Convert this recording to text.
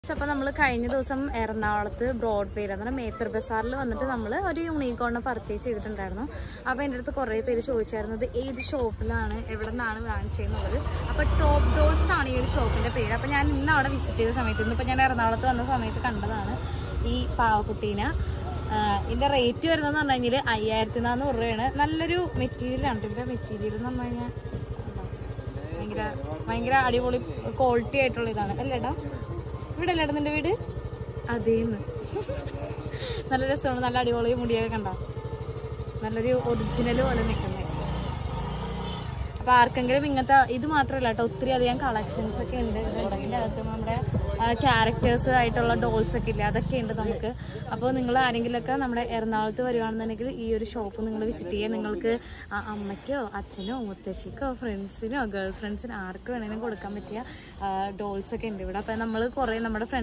അപ്പൊ നമ്മൾ കഴിഞ്ഞ ദിവസം എറണാകുളത്ത് ബ്രോഡ്വേയിൽ അന്നേരം മേത്തർ ബസാറിൽ വന്നിട്ട് നമ്മൾ ഒരു യൂണിക്കോണിനെ പർച്ചേസ് ചെയ്തിട്ടുണ്ടായിരുന്നു അപ്പോൾ എൻ്റെ അടുത്ത് കുറേ പേര് ചോദിച്ചായിരുന്നു ഇത് ഏത് ഷോപ്പിലാണ് എവിടെ നിന്നാണ് വാങ്ങിച്ചതെന്നുള്ളത് അപ്പോൾ ടോപ്പ് ഡോൾസ് ആണ് ഈ ഒരു ഷോപ്പിന്റെ പേര് അപ്പോൾ ഞാൻ ഇന്ന് അവിടെ വിസിറ്റ് ചെയ്ത സമയത്ത് ഇന്നിപ്പോൾ ഞാൻ എറണാകുളത്ത് വന്ന സമയത്ത് കണ്ടതാണ് ഈ പാവക്കുട്ടീനെ ആഹ് ഇതിന്റെ റേറ്റ് വരുന്നതെന്ന് പറഞ്ഞു കഴിഞ്ഞാൽ അയ്യായിരത്തി നാനൂറ് രൂപയാണ് നല്ലൊരു മെറ്റീരിയലാണ് ഇതിന്റെ മെറ്റീരിയൽ എന്ന് പറഞ്ഞു കഴിഞ്ഞാൽ ഭയങ്കര ഭയങ്കര അടിപൊളി ക്വാളിറ്റി ആയിട്ടുള്ള ഇതാണ് അല്ലേട്ടാ ഇവിടെ അല്ലേട്ടാ നിന്റെ വീട് അതേന്ന് നല്ല രസമാണ് നല്ല അടിപൊളി മുടിയൊക്കെ കണ്ടോ നല്ലൊരു ഒറിജിനൽ പോലെ നിൽക്കുന്നത് അപ്പൊ ആർക്കെങ്കിലും ഇങ്ങനത്തെ ഇത് മാത്രമല്ല കേട്ടോ ഒത്തിരി അധികം കളക്ഷൻസ് ഒക്കെ ഉണ്ട് ഇതിന്റെ അകത്ത് നമ്മുടെ ക്യാരക്ടേഴ്സ് ആയിട്ടുള്ള ഡോൾസ് ഒക്കെ ഇല്ലേ അതൊക്കെ ഉണ്ട് നമുക്ക് അപ്പോൾ നിങ്ങൾ ആരെങ്കിലുമൊക്കെ നമ്മുടെ എറണാകുളത്ത് വരുവാണെന്നുണ്ടെങ്കിൽ ഈ ഒരു ഷോപ്പ് നിങ്ങൾ വിസിറ്റ് ചെയ്യുക നിങ്ങൾക്ക് ആ അമ്മയ്ക്കോ അച്ഛനോ മുത്തശ്ശിക്കോ ഫ്രണ്ട്സിനോ ഗേൾ ഫ്രണ്ട്സിനോ ആർക്ക് വേണമെങ്കിലും കൊടുക്കാൻ പറ്റിയ ഡോൾസ് ഒക്കെ ഉണ്ട് ഇവിടെ അപ്പം നമ്മൾ കുറേ നമ്മുടെ ഫ്രണ്ട്സ്